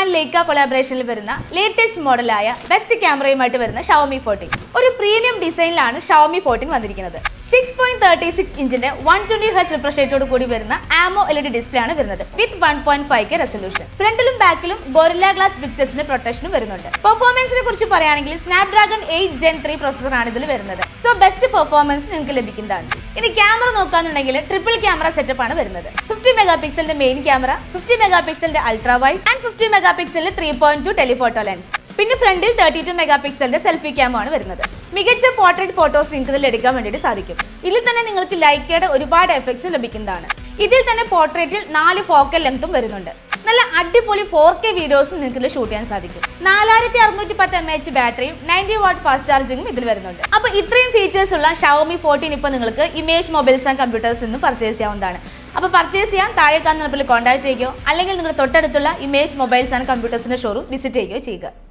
and ലേക്ക കൊളാബറേഷനിൽ വരുന്ന latest മോഡലായ best ക്യാമറയുമായിട്ട് വരുന്ന ഷവമി ഫോർട്ടീൻ ഒരു പ്രീമിയം ഡിസൈനിലാണ് ഷവമി ഫോർട്ടീൻ വന്നിരിക്കുന്നത് സിക്സ് പോയിന്റ് തേർട്ടി സിക്സ് ഇഞ്ചിന്റെ വൺ ട്വന്റി ഹെച്ച് റിഫ്രഷ് റേറ്റോട് കൂടി വരുന്ന AMOLED display ആണ് വരുന്നത് with one point five K resolution ഫ്രണ്ടിലും ബാക്കിലും ഗോറില്ല ഗ്ലാസ് വിക്ടസിന്റെ പ്രൊട്ടക്ഷനും വരുന്നുണ്ട് പെർഫോമൻസിനെ കുറിച്ച് പറയുകയാണെങ്കിൽ Snapdragon eight gen three processor ആണ് ഇതിൽ വരുന്നത് സോ ബെസ്റ്റ് പെർഫോമൻസ് നിങ്ങൾക്ക് ലഭിക്കുന്നതാണ് ഇനി ക്യാമറ നോക്കാന്നുണ്ടെങ്കിൽ ട്രിപ്പിൾ ക്യാമറ സെറ്റപ്പ് ആണ് വരുന്നത് ഫിഫ്റ്റി മെഗാ പിക്സലിന്റെ മെയിൻ ക്യാമറ ഫിഫ്റ്റി മെഗാ പിക്സലിന്റെ ultra wide and fifty mega പിക്സലിന്റെ three point two telephoto lens പിന്നെ ഫ്രണ്ടിൽ തേർട്ടി ടു മെഗാ പിക്സലിന്റെ സെൽഫി ക്യാമറ ആണ് വരുന്നത് മികച്ച പോർട്രേറ്റ് ഫോട്ടോസ് നിങ്ങൾക്ക് ഇതിൽ എടുക്കാൻ വേണ്ടിയിട്ട് സാധിക്കും ഇതിൽ തന്നെ നിങ്ങൾക്ക് ലൈക്കയുടെ ഒരുപാട് എഫക്ട്സ് ലഭിക്കുന്നതാണ് ഇതിൽ തന്നെ പോർട്രേറ്റിൽ നാല് ഫോക്കൽ ലെങ്തും വരുന്നുണ്ട് നല്ല അടിപൊളി ഫോർ കെ വീഡിയോസ് നിങ്ങൾക്ക് ഇതിൽ ഷൂട്ട് ചെയ്യാൻ സാധിക്കും നാലായിരത്തി അറുന്നൂറ്റി പത്ത് എം എച്ച് ബാറ്ററിയും നയൻറ്റി വാട്ട് ഫാസ്റ്റ് ചാർജിങ്ങും ഇതിൽ വരുന്നുണ്ട് അപ്പോൾ ഇത്രയും ഫീച്ചേഴ്സ് ഉള്ള ഷവമി ഫോർട്ടീൻ ഇപ്പോൾ നിങ്ങൾക്ക് ഇമേജ് മൊബൈൽസ് ആൻഡ് കമ്പ്യൂട്ടേഴ്സ് നിന്ന് പർച്ചേസ് ചെയ്യാവുന്നതാണ് അപ്പോൾ പർച്ചേസ് ചെയ്യാൻ താഴെ കാണുന്ന നമ്പറിൽ കോൺടാക്ട് ചെയ്യുകയോ അല്ലെങ്കിൽ നിങ്ങൾ തൊട്ടടുത്തുള്ള ഇമേജ് മൊബൈൽസ് ആൻഡ് കമ്പ്യൂട്ടേഴ്സിന്റെ ഷോറൂം വിസിറ്റ് ചെയ്യുകയോ ചെയ്യുക